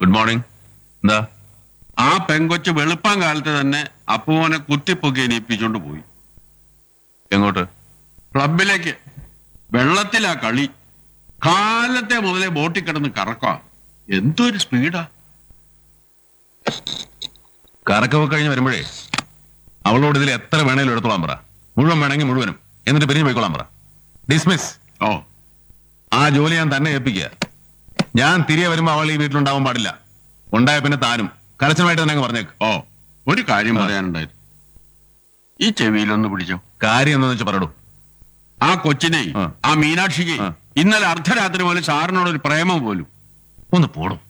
Good morning എന്താ ആ പെങ്കൊച്ച് വെളുപ്പാൻ കാലത്ത് തന്നെ അപ്പുവനെ കുത്തിപ്പൊക്കി എണീപ്പിച്ചോണ്ട് പോയി എങ്ങോട്ട് ക്ലബിലേക്ക് വെള്ളത്തിലാ കളി കാലത്തെ മുതലേ ബോട്ടിൽ കിടന്ന് കറക്കാം എന്തൊരു സ്പീഡാ കറക്കമൊക്കെ കഴിഞ്ഞ് വരുമ്പോഴേ അവളോട് ഇതിൽ എത്ര വേണേലും എടുത്തോളാൻ പറ മുഴുവൻ വേണമെങ്കിൽ മുഴുവനും എന്നിട്ട് പിരിഞ്ഞു പോയിക്കോളാൻ പറ ഡിസ്മിസ് ഓ ആ ജോലി ഞാൻ തന്നെ ഏൽപ്പിക്കുക ഞാൻ തിരികെ വരുമ്പോ അവൾ ഈ വീട്ടിലുണ്ടാവാൻ പാടില്ല ഉണ്ടായ പിന്നെ താനും കരച്ചനായിട്ട് തന്നെ അങ്ങ് പറഞ്ഞേക്ക് ഓ ഒരു കാര്യം പറയാനുണ്ടായിരുന്നു ഈ ചെവിയിലൊന്ന് പിടിച്ചോ കാര്യം എന്താന്ന് വെച്ചാൽ പറയടൂ ആ കൊച്ചിനെ ആ. ആ മീനാക്ഷിക്ക് ആ. ഇന്നലെ അർദ്ധരാത്രി പോലെ സാറിനോട് ഒരു പ്രേമം പോലും ഒന്ന് പോടും